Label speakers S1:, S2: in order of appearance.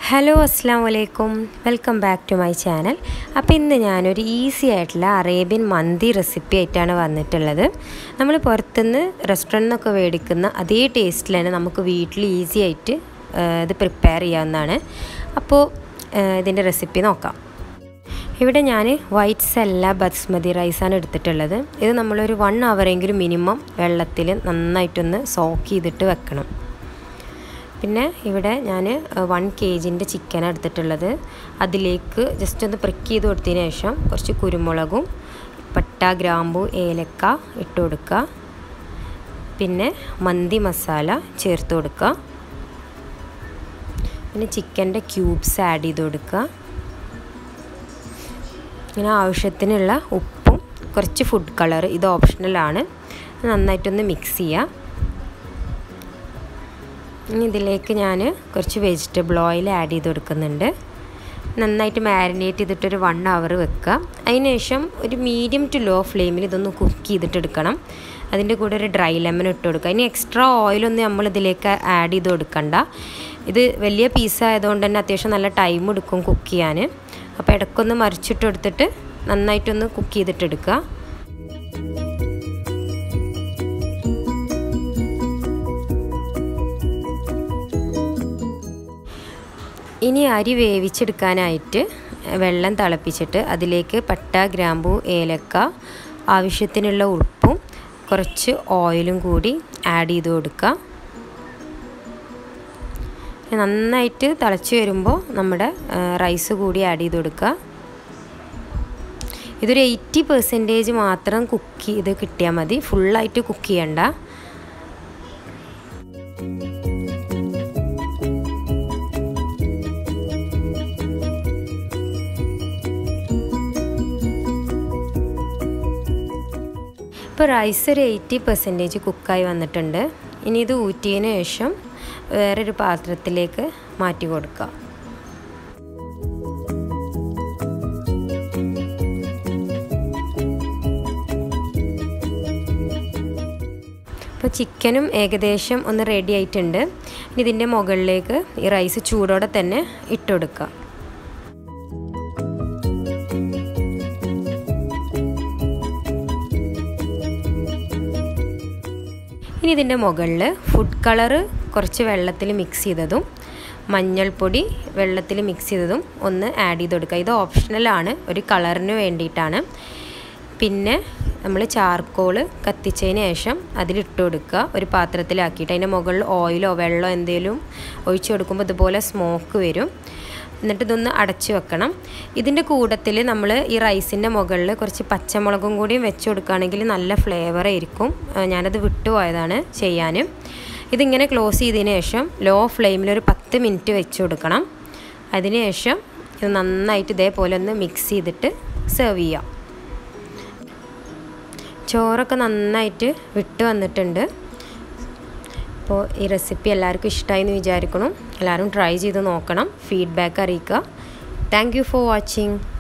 S1: hello അസ്സാം വലൈക്കും welcome back to my channel അപ്പോൾ ഇന്ന് ഞാനൊരു ഈസി ആയിട്ടുള്ള അറേബ്യൻ മന്തി റെസിപ്പി ആയിട്ടാണ് വന്നിട്ടുള്ളത് നമ്മൾ പുറത്തുനിന്ന് റെസ്റ്റോറൻറ്റിൽ നിന്നൊക്കെ മേടിക്കുന്ന അതേ ടേസ്റ്റിൽ തന്നെ നമുക്ക് വീട്ടിൽ ഈസി ആയിട്ട് ഇത് പ്രിപ്പയർ ചെയ്യാവുന്നതാണ് അപ്പോൾ ഇതിൻ്റെ റെസിപ്പി നോക്കാം ഇവിടെ ഞാൻ വൈറ്റ് സെല്ല ബസ്മതി റൈസാണ് എടുത്തിട്ടുള്ളത് ഇത് നമ്മളൊരു വൺ അവറെങ്കിലും മിനിമം വെള്ളത്തിൽ നന്നായിട്ടൊന്ന് സോക്ക് ചെയ്തിട്ട് വെക്കണം പിന്നെ ഇവിടെ ഞാൻ വൺ കെ ജിൻ്റെ ചിക്കനാണ് എടുത്തിട്ടുള്ളത് അതിലേക്ക് ജസ്റ്റ് ഒന്ന് പ്രിക്ക് ചെയ്ത് കൊടുത്തതിന് ശേഷം കുറച്ച് കുരുമുളകും പട്ട ഗ്രാമ്പു ഏലക്ക ഇട്ട് കൊടുക്കുക പിന്നെ മന്തി മസാല ചേർത്ത് കൊടുക്കുക പിന്നെ ചിക്കൻ്റെ ക്യൂബ്സ് ആഡ് ചെയ്ത് കൊടുക്കുക ഇങ്ങനെ ആവശ്യത്തിനുള്ള ഉപ്പും കുറച്ച് ഫുഡ് കളർ ഇത് ഓപ്ഷണലാണ് നന്നായിട്ടൊന്ന് മിക്സ് ചെയ്യുക ഇനി ഇതിലേക്ക് ഞാൻ കുറച്ച് വെജിറ്റബിൾ ഓയിൽ ആഡ് ചെയ്ത് കൊടുക്കുന്നുണ്ട് നന്നായിട്ട് മാരിനേറ്റ് ചെയ്തിട്ടൊരു വൺ അവർ വെക്കുക അതിനുശേഷം ഒരു മീഡിയം ടു ലോ ഫ്ലെയിമിൽ ഇതൊന്ന് കുക്ക് ചെയ്തിട്ട് എടുക്കണം അതിൻ്റെ കൂടെ ഒരു ഡ്രൈ ലെമൺ ഇട്ട് കൊടുക്കുക ഇനി എക്സ്ട്രാ ഓയിലൊന്നും നമ്മൾ ഇതിലേക്ക് ആഡ് ചെയ്ത് കൊടുക്കണ്ട ഇത് വലിയ പീസ് ആയതുകൊണ്ട് തന്നെ അത്യാവശ്യം നല്ല ടൈം എടുക്കും കുക്ക് ചെയ്യാൻ അപ്പോൾ ഇടയ്ക്കൊന്ന് മറിച്ചിട്ട് കൊടുത്തിട്ട് നന്നായിട്ടൊന്ന് കുക്ക് ചെയ്തിട്ടെടുക്കുക ഇനി അരി വേവിച്ചെടുക്കാനായിട്ട് വെള്ളം തിളപ്പിച്ചിട്ട് അതിലേക്ക് പട്ട ഗ്രാമ്പു ഏലക്ക ആവശ്യത്തിനുള്ള ഉപ്പും കുറച്ച് ഓയിലും കൂടി ആഡ് ചെയ്ത് കൊടുക്കുക നന്നായിട്ട് തിളച്ച് വരുമ്പോൾ നമ്മുടെ റൈസ് കൂടി ആഡ് ചെയ്ത് കൊടുക്കുക ഇതൊരു എയ്റ്റി പെർസെൻറ്റേജ് മാത്രം കുക്ക് ചെയ്ത് കിട്ടിയാൽ മതി ഫുള്ളായിട്ട് കുക്ക് ചെയ്യണ്ട ഇപ്പോൾ റൈസ് ഒരു എയ്റ്റി പെർസെൻറ്റേജ് കുക്കായി വന്നിട്ടുണ്ട് ഇനി ഇത് ഊറ്റിയതിന് ശേഷം വേറൊരു പാത്രത്തിലേക്ക് മാറ്റി കൊടുക്കുക ഇപ്പോൾ ചിക്കനും ഏകദേശം ഒന്ന് റെഡി ആയിട്ടുണ്ട് ഇനി ഇതിൻ്റെ മുകളിലേക്ക് ഈ റൈസ് ചൂടോടെ തന്നെ ഇട്ട് കൊടുക്കുക ഇനി ഇതിൻ്റെ മുകളിൽ ഫുഡ് കളറ് കുറച്ച് വെള്ളത്തിൽ മിക്സ് ചെയ്തതും മഞ്ഞൾപ്പൊടി വെള്ളത്തിൽ മിക്സ് ചെയ്തതും ഒന്ന് ആഡ് ചെയ്ത് കൊടുക്കുക ഇത് ഓപ്ഷണലാണ് ഒരു കളറിന് വേണ്ടിയിട്ടാണ് പിന്നെ നമ്മൾ ചാർക്കോൾ കത്തിച്ചതിന് ശേഷം അതിലിട്ട് കൊടുക്കുക ഒരു പാത്രത്തിലാക്കിയിട്ട് അതിൻ്റെ മുകളിൽ ഓയിലോ വെള്ളമോ എന്തെങ്കിലും ഒഴിച്ചു കൊടുക്കുമ്പോൾ ഇതുപോലെ സ്മോക്ക് വരും എന്നിട്ട് ഇതൊന്ന് അടച്ചു വെക്കണം ഇതിൻ്റെ കൂട്ടത്തിൽ നമ്മൾ ഈ റൈസിൻ്റെ മുകളിൽ കുറച്ച് പച്ചമുളകും കൂടിയും വെച്ച് കൊടുക്കുകയാണെങ്കിൽ നല്ല ഫ്ലേവർ ആയിരിക്കും ഞാനത് വിട്ടുപോയതാണ് ചെയ്യാൻ ഇതിങ്ങനെ ക്ലോസ് ചെയ്തതിന് ശേഷം ലോ ഫ്ലെയിമിൽ ഒരു പത്ത് മിനിറ്റ് വെച്ച് കൊടുക്കണം അതിന് ശേഷം ഇത് നന്നായിട്ട് ഇതേപോലെ ഒന്ന് മിക്സ് ചെയ്തിട്ട് സെർവ് ചെയ്യാം ചോറൊക്കെ നന്നായിട്ട് വിട്ട് വന്നിട്ടുണ്ട് അപ്പോൾ ഈ റെസിപ്പി എല്ലാവർക്കും ഇഷ്ടമായി എന്ന് വിചാരിക്കണം എല്ലാവരും ട്രൈ ചെയ്ത് നോക്കണം ഫീഡ്ബാക്ക് അറിയിക്കുക താങ്ക് ഫോർ വാച്ചിങ്